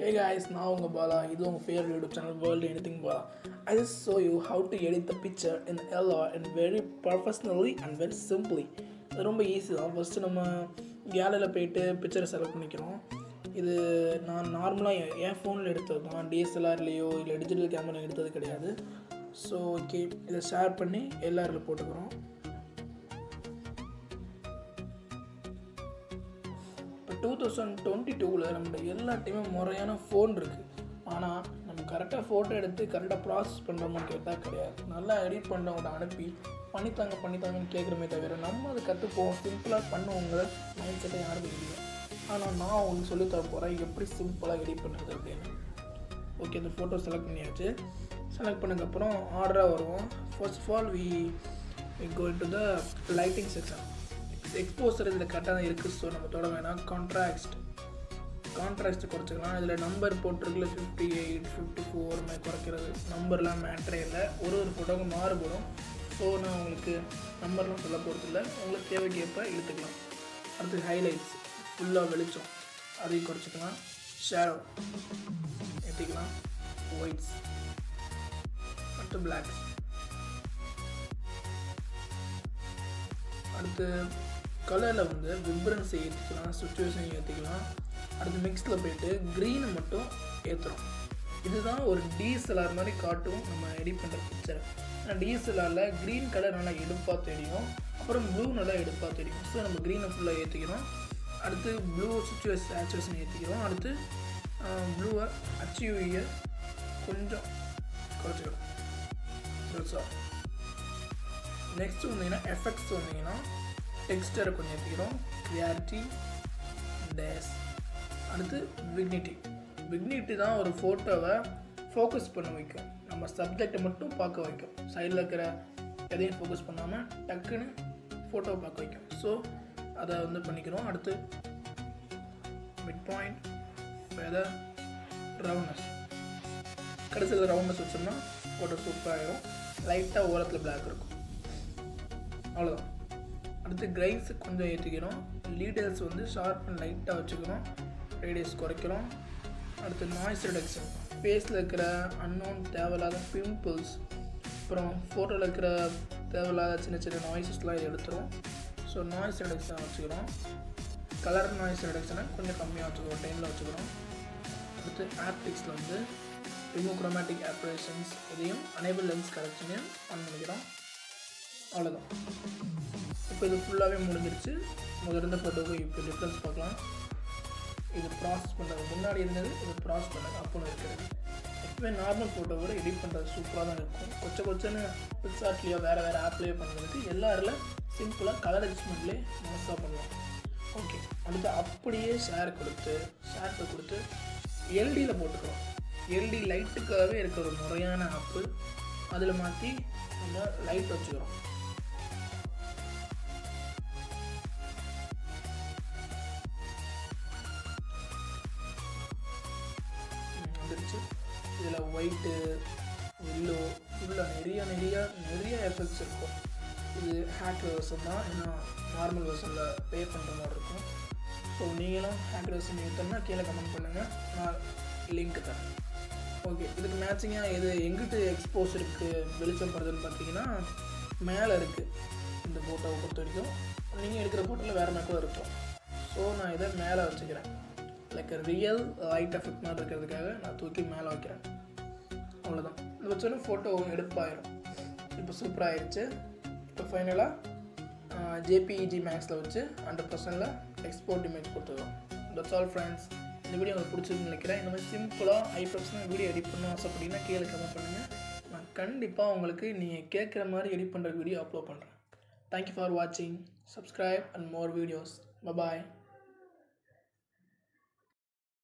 Hey guys, நான் உங்கள் பாலா இது உங்கள் favourite YouTube channel world anything Bala I just show you how to edit the picture in yellow and very professionally and very simply இது ரொம்ப easy தான் first நம்ம கேலரியில் போயிட்டு பிக்சரை செலக்ட் பண்ணிக்கிறோம் இது நான் நார்மலாக என் ஃபோனில் எடுத்தது தான் டிஎஸ்எல்ஆர்லேயோ இல்லை டிஜிட்டல் கேமரா எடுத்தது கிடையாது ஸோ ஓகே இதை ஷேர் பண்ணி எல்லாரில் போட்டுக்கிறோம் இப்போ டூ தௌசண்ட் டுவெண்ட்டி டூவில் நம்மகிட்ட எல்லா டைமும் முறையான ஃபோன் இருக்குது ஆனால் நம்ம கரெக்டாக ஃபோட்டோ எடுத்து கரெக்டாக ப்ராசஸ் பண்ணுறோமான்னு கேட்டால் கிடையாது நல்லா எடிட் பண்ணுறவங்கள்ட்ட அனுப்பி பண்ணித்தாங்க பண்ணித்தாங்கன்னு கேட்குறமே தவிர நம்ம அதை கற்றுப்போம் சிம்பிளாக பண்ணுவோங்கிற மைண்ட் செட்டை யாரும் இல்லை ஆனால் நான் உங்களுக்கு சொல்லி தர போகிறேன் எப்படி சிம்பிளாக எடிட் பண்ணுறது அப்படின்னு ஓகே இந்த ஃபோட்டோ செலக்ட் பண்ணியாச்சு செலக்ட் பண்ணதுக்கப்புறம் ஆர்டராக வருவோம் first of all we we go to the lighting section exposure இதில் கரெக்டாக தான் இருக்குது ஸோ நம்ம தொட வேணாம் கான்ட்ராக்ட் கான்ட்ராஸ்ட் குறைச்சிக்கலாம் இதில் நம்பர் போட்டிருக்குல ஃபிஃப்டி எயிட் ஃபிஃப்டி ஃபோர் மாதிரி குறைக்கிறது நம்பர்லாம் மேட்ரே இல்லை ஒரு ஒரு ஃபோட்டோவுக்கும் மாறுபடும் ஸோ நான் உங்களுக்கு நம்பர்லாம் சொல்ல போகிறது இல்லை உங்களுக்கு தேவைக்கேற்ப இழுத்துக்கலாம் அடுத்து ஹைலைட்ஸ் ஃபுல்லாக வெளிச்சம் அதையும் குறைச்சிக்கலாம் ஷேடோ ஏற்றிக்கலாம் ஒயிட்ஸ் அடுத்து பிளாக்ஸ் அடுத்து கலரில் வந்து விப்ரன்ஸை ஏற்றிக்கலாம் சுச்சுவேஷன் ஏற்றிக்கலாம் அடுத்து மிக்ஸில் போயிட்டு க்ரீனை மட்டும் ஏற்றுறோம் இதுதான் ஒரு டிஎஸ்எல்ஆர் மாதிரி காட்டும் நம்ம எடிட் பண்ணுற பிக்சரை ஏன்னா டிஎஸ்எல்ஆரில் க்ரீன் கலர் நல்லா எடுப்பாக தெரியும் அப்புறம் ப்ளூ நல்லா எடுப்பாக தெரியும் ஸோ நம்ம க்ரீனை ஃபுல்லாக ஏற்றிக்கிறோம் அடுத்து ப்ளூ சுச்சுவேஷன் சேச்சுவேஷன் ஏற்றிக்கிறோம் அடுத்து ப்ளூவை அச்சியூயை கொஞ்சம் குறைச்சிக்கிறோம் பெருசாக நெக்ஸ்ட் வந்தீங்கன்னா எஃபெக்ட்ஸ் வந்தீங்கன்னா டெக்ஸ்டரை கொஞ்சம் ஏற்றிக்கிறோம் கிளியாரிட்டி டேஸ் அடுத்து விக்னிட்டி விக்னிட்டி தான் ஒரு ஃபோட்டோவை ஃபோக்கஸ் பண்ண வைக்கும் நம்ம சப்ஜெக்டை மட்டும் பார்க்க வைக்கும் சைடில் இருக்கிற எதையும் ஃபோக்கஸ் பண்ணாமல் டக்குன்னு ஃபோட்டோவை பார்க்க வைக்கும் ஸோ அதை வந்து பண்ணிக்கிறோம் அடுத்து மிட் பாயிண்ட் வெதர் ரவுண்ட்னஸ் கடைசியில் ரவுண்ட்னஸ் வச்சோம்னா ஃபோட்டோ சூப்பராகிடும் லைட்டாக ஓரத்தில் பிளாக் இருக்கும் அவ்வளோதான் அடுத்து கிரைன்ஸ் கொஞ்சம் ஏற்றிக்கிறோம் லீடர்ஸ் வந்து ஷார்ப் அண்ட் லைட்டாக வச்சுக்கிறோம் ரேடியஸ் குறைக்கிறோம் அடுத்து நாய்ஸ் ரிடக்ஷன் ஃபேஸில் இருக்கிற அன்னோன் தேவையில்லாத பிம்பிள்ஸ் அப்புறம் ஃபோட்டோவில் இருக்கிற தேவையில்லாத சின்ன சின்ன நாய்ஸஸ்லாம் இது எடுத்துரும் ஸோ நாய்ஸ் ரிடக்ஷன் வச்சுக்கிறோம் கலர் நாய்ஸ் ரிடக்ஷனை கொஞ்சம் கம்மியாக வச்சுக்கிறோம் டெனில் வச்சுக்கிறோம் அடுத்து ஆப்டிக்ஸில் வந்து ரிமூவ் குரோமேட்டிக் ஆப்ரேஷன்ஸ் இதையும் அனேபிள் லென்ஸ் கரெக்ஷனையும் ஆன் பண்ணிக்கிறோம் அவ்வளோதான் இப்போ இது ஃபுல்லாகவே முடிஞ்சிருச்சு முதல்ல இருந்த ஃபோட்டோவுக்கு இப்போ டிஃப்ரென்ஸ் பார்க்கலாம் இது ப்ராசஸ் பண்ணது முன்னாடி இருந்தது இது ப்ராசஸ் பண்ணது அப்போ இருக்கிறது எப்பவுமே நார்மல் ஃபோட்டோ விட எடிட் பண்ணுறது சூப்பராக தான் இருக்கும் கொச்ச கொச்சன்னு பிக்சார்ட்லேயோ வேறு வேறு ஆப்லேயோ பண்ணுறதுக்கு எல்லாரில் சிம்பிளாக கலர் அட்ஜஸ்ட்மெண்ட்லேயே மனசாக பண்ணலாம் ஓகே அடுத்து அப்படியே ஷேர் கொடுத்து ஷேர்த்தை கொடுத்து எல்டியில் போட்டுக்கிறோம் எல்டி லைட்டுக்காகவே இருக்கிற ஒரு முறையான ஆப்பு அதில் மாற்றி நம்ம லைட் வச்சுக்கிறோம் வந்துருச்சு இதில் ஒயிட்டு எல்லோ ஃபுல்லாக நிறைய நிறைய நிறைய எஃபெக்ட்ஸ் இருக்கும் இது ஹேக் வெர்ஷன் தான் ஏன்னா நார்மல் வெர்ஷனில் பே பண்ணுற மாதிரி இருக்கும் ஸோ நீங்களும் ஹேக் வெர்ஷன் ஏற்றோம்னா கீழே கமெண்ட் பண்ணுங்கள் நான் லிங்க் தரேன் ஓகே இதுக்கு மேட்சிங்காக எது எங்கிட்டு எக்ஸ்போஸ் இருக்குது வெளிச்சம் படுறதுன்னு பார்த்தீங்கன்னா மேலே இருக்குது இந்த ஃபோட்டோவை பொறுத்த வரைக்கும் நீங்கள் எடுக்கிற ஃபோட்டோவில் வேறு மேக்கும் இருக்கும் ஸோ நான் இதை மேலே வச்சுக்கிறேன் லைக் ரியல் லைட் எஃபெக்ட் மாதிரி இருக்கிறதுக்காக நான் தூக்கி மேலே வைக்கிறேன் அவ்வளோதான் இது வச்சோன்னே ஃபோட்டோ எடுப்பாயிரும் இப்போ சூப்பராக ஆயிடுச்சு இப்போ ஃபைனலாக ஜேபிஇஜி மேக்ஸில் வச்சு ஹண்ட்ரட் பர்சன்டில் எக்ஸ்போர்ட் இமேஜ் கொடுத்துருவோம் தட்ஸ் ஆல் ஃப்ரெண்ட்ஸ் இந்த வீடியோ உங்களுக்கு பிடிச்சிருக்குன்னு நினைக்கிறேன் இந்த மாதிரி சிம்பிளாக ஐ ப்ரொஃபஷனல் வீடியோ எடிட் பண்ணணும் ஆசைப்பட்டீங்கன்னா கீழே கமெண்ட் பண்ணுங்கள் நான் கண்டிப்பாக உங்களுக்கு நீங்கள் கேட்குற மாதிரி எடிட் பண்ணுற வீடியோ அப்லோட் பண்ணுறேன் தேங்க்யூ ஃபார் வாட்சிங் subscribe and more videos bye bye